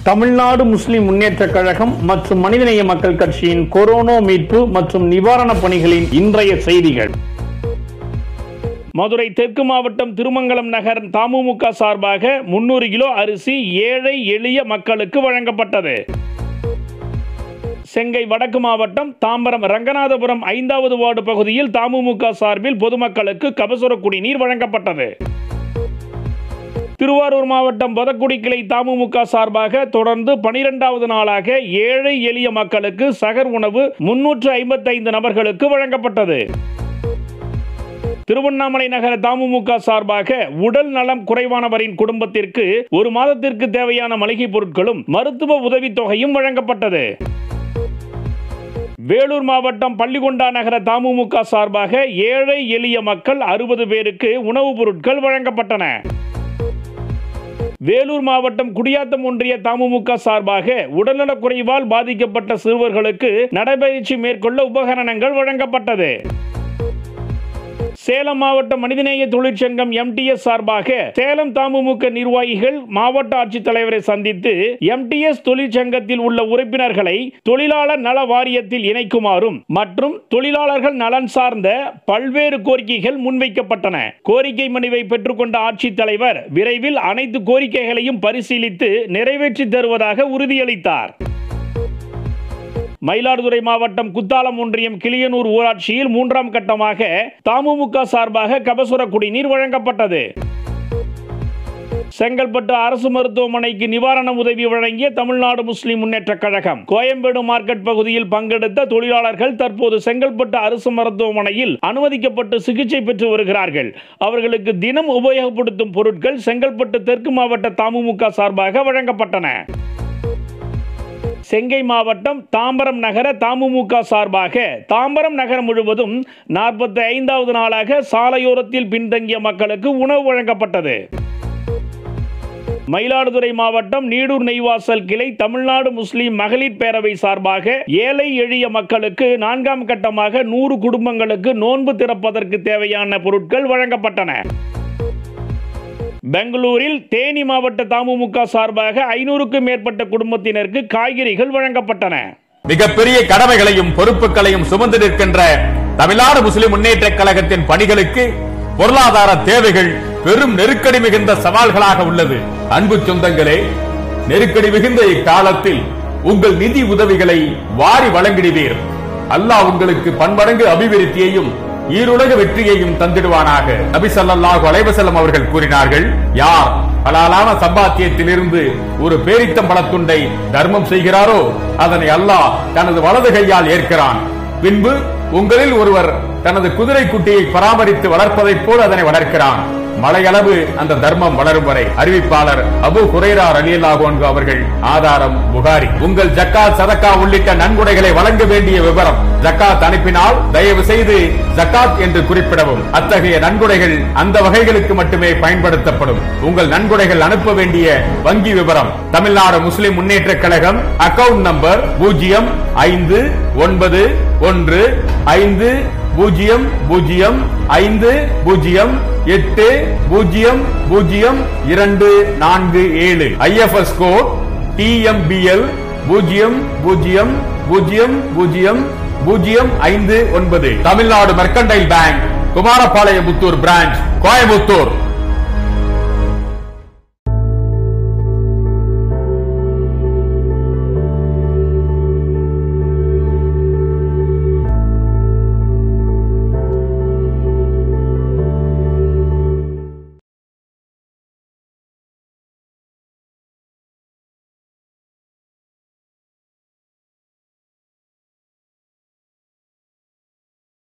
Tamil Nadu Muslim Munnetra கழகம் மற்றும் மனிதநேய மக்கள் கட்சியின் கொரோனா மீட்பு மற்றும் நிவாரணப் பணிகளின் இன்றைய செய்திகள் மதுரை தெற்கு மாவட்டம் திருமங்கலம் நகர் தமுமுக சார்பாக முன்னூறு கிலோ அரிசி ஏழை எளிய மக்களுக்கு வழங்கப்பட்டது செங்கை வடக்கு மாவட்டம் தாம்பரம் ரங்கநாதபுரம் ஐந்தாவது வார்டு பகுதியில் தமுமுக சார்பில் பொதுமக்களுக்கு கபசுர குடிநீர் வழங்கப்பட்டது திருவாரூர் மாவட்டம் பொதக்குடி கிளை தமுமுக சார்பாக தொடர்ந்து பனிரெண்டாவது நாளாக ஏழை எளிய மக்களுக்கு சகர் உணவு முன்னூற்று ஐம்பத்தைந்து நபர்களுக்கு வழங்கப்பட்டது திருவண்ணாமலை நகர தமுமுக சார்பாக உடல் நலம் குறைவானவரின் குடும்பத்திற்கு ஒரு மாதத்திற்கு தேவையான மளிகை பொருட்களும் மருத்துவ உதவித் தொகையும் வழங்கப்பட்டது வேலூர் மாவட்டம் பள்ளிகொண்டா நகர தமுமுக சார்பாக ஏழை எளிய மக்கள் அறுபது பேருக்கு உணவுப் பொருட்கள் வழங்கப்பட்டன வேலூர் மாவட்டம் குடியாத்தம் ஒன்றிய தமுமுக சார்பாக உடல்நலக் குறைவால் பாதிக்கப்பட்ட சிறுவர்களுக்கு நடைபயிற்சி மேற்கொள்ள உபகரணங்கள் வழங்கப்பட்டது சேலம் மாவட்ட மனிதநேய தொழிற்சங்கம் எம்டிஎஸ் சார்பாக சேலம் தமுமுக நிர்வாகிகள் மாவட்ட ஆட்சித்தலைவரை சந்தித்து எம்டிஎஸ் தொழிற்சங்கத்தில் உள்ள உறுப்பினர்களை தொழிலாளர் நல வாரியத்தில் இணைக்குமாறும் மற்றும் தொழிலாளர்கள் நலன் சார்ந்த பல்வேறு கோரிக்கைகள் முன்வைக்கப்பட்டன கோரிக்கை மனுவை பெற்றுக்கொண்ட ஆட்சித்தலைவர் விரைவில் அனைத்து கோரிக்கைகளையும் பரிசீலித்து நிறைவேற்றி தருவதாக உறுதியளித்தார் மயிலாடுதுறை மாவட்டம் குத்தாலம் ஒன்றியம் கிளியனூர் ஊராட்சியில் மூன்றாம் கட்டமாக தமுமுக சார்பாக கபசுர குடிநீர் வழங்கப்பட்டது செங்கல்பட்டு அரசு மருத்துவமனைக்கு நிவாரண உதவி வழங்கிய தமிழ்நாடு முஸ்லிம் முன்னேற்றக் கழகம் கோயம்பேடு மார்க்கெட் பகுதியில் பங்கெடுத்த தொழிலாளர்கள் தற்போது செங்கல்பட்டு அரசு மருத்துவமனையில் அனுமதிக்கப்பட்டு சிகிச்சை பெற்று வருகிறார்கள் அவர்களுக்கு தினம் உபயோகப்படுத்தும் பொருட்கள் செங்கல்பட்டு தெற்கு மாவட்ட தமுமுக சார்பாக வழங்கப்பட்டன செங்கை மாவட்டம் தாம்பரம் நகர தமுமுக சார்பாக தாம்பரம் நகரம் முழுவதும் நாற்பத்தி ஐந்தாவது நாளாக சாலையோரத்தில் பின்தங்கிய மக்களுக்கு உணவு வழங்கப்பட்டது மயிலாடுதுறை மாவட்டம் நீடூர் நெய்வாசல் கிளை தமிழ்நாடு முஸ்லிம் மகளிர் பேரவை சார்பாக ஏழை எளிய மக்களுக்கு நான்காம் கட்டமாக நூறு குடும்பங்களுக்கு நோன்பு திறப்பதற்கு தேவையான பொருட்கள் வழங்கப்பட்டன பெங்களூரில் தேனி மாவட்ட தமுமுக சார்பாக ஐநூறுக்கும் மேற்பட்ட குடும்பத்தினருக்கு காய்கறிகள் வழங்கப்பட்டன மிகப்பெரிய கடமைகளையும் பொறுப்புகளையும் சுமந்து நிற்கின்ற தமிழ்நாடு முஸ்லிம் முன்னேற்ற கழகத்தின் பணிகளுக்கு பொருளாதார தேவைகள் பெரும் நெருக்கடி மிகுந்த சவால்களாக உள்ளது அன்பு சொந்தங்களே நெருக்கடி மிகுந்த இக்காலத்தில் உங்கள் நிதி உதவிகளை வாரி வழங்கிடுவீர் அல்லாஹ் உங்களுக்கு பன்மடங்கு அபிவிருத்தியையும் ஈருலக வெற்றியையும் தந்திடுவானாக நபி ஸல்லல்லாஹு அலைஹி வஸல்லம் அவர்கள் கூறினார்கள் யார் ஹலாலான சம்பாத்தியத்திலிருந்து ஒரு பேரித்தம் பழத்துண்டை தர்மம் செய்கிறாரோ அதனை அல்லாஹ் தனது வலது கையால் ஏற்கிறான் பின்பு உங்களில் ஒருவர் தனது குதிரை குட்டியை பராமரித்து வளர்ப்பதைப் போல் அதனை வளர்க்கிறான் மலையளவு அந்த தர்மம் வளரும் வரை அறிவிப்பாளர் அபு குரைரா ரலியல்லாஹு அன்ஹு அவர்கள் ஆதாரம் புகாரி உங்கள் ஜக்காத் சதக்கா உள்ளிட்ட நன்கொடைகளை வழங்க வேண்டிய விவரம் ஜக்காத் அனுப்பினால் தயவு செய்து ஜக்காத் என்று குறிப்பிடவும் அத்தகைய நன்கொடைகள் அந்த வகைகளுக்கு மட்டுமே பயன்படுத்தப்படும் உங்கள் நன்கொடைகள் அனுப்ப வேண்டிய வங்கி விவரம் Tamil Nadu Muslim Munnetra Kazhagam account number பூஜ்ஜியம் ஐந்து ஒன்பது ஒன்று ஐந்து பூஜ்ஜியம் பூஜ்ஜியம் ஐந்து பூஜ்ஜியம் எட்டு பூஜ்ஜியம் பூஜ்ஜியம் இரண்டு நான்கு ஏழு ஐஎஃப்எஸ் கோட் டிஎம்பிஎல் பூஜ்ஜியம் பூஜ்ஜியம் பூஜ்ஜியம் பூஜ்ஜியம் பூஜ்ஜியம் ஐந்து ஒன்பது Tamil Nadu mercantile bank Kumarapalayamuthur branch Coimbatore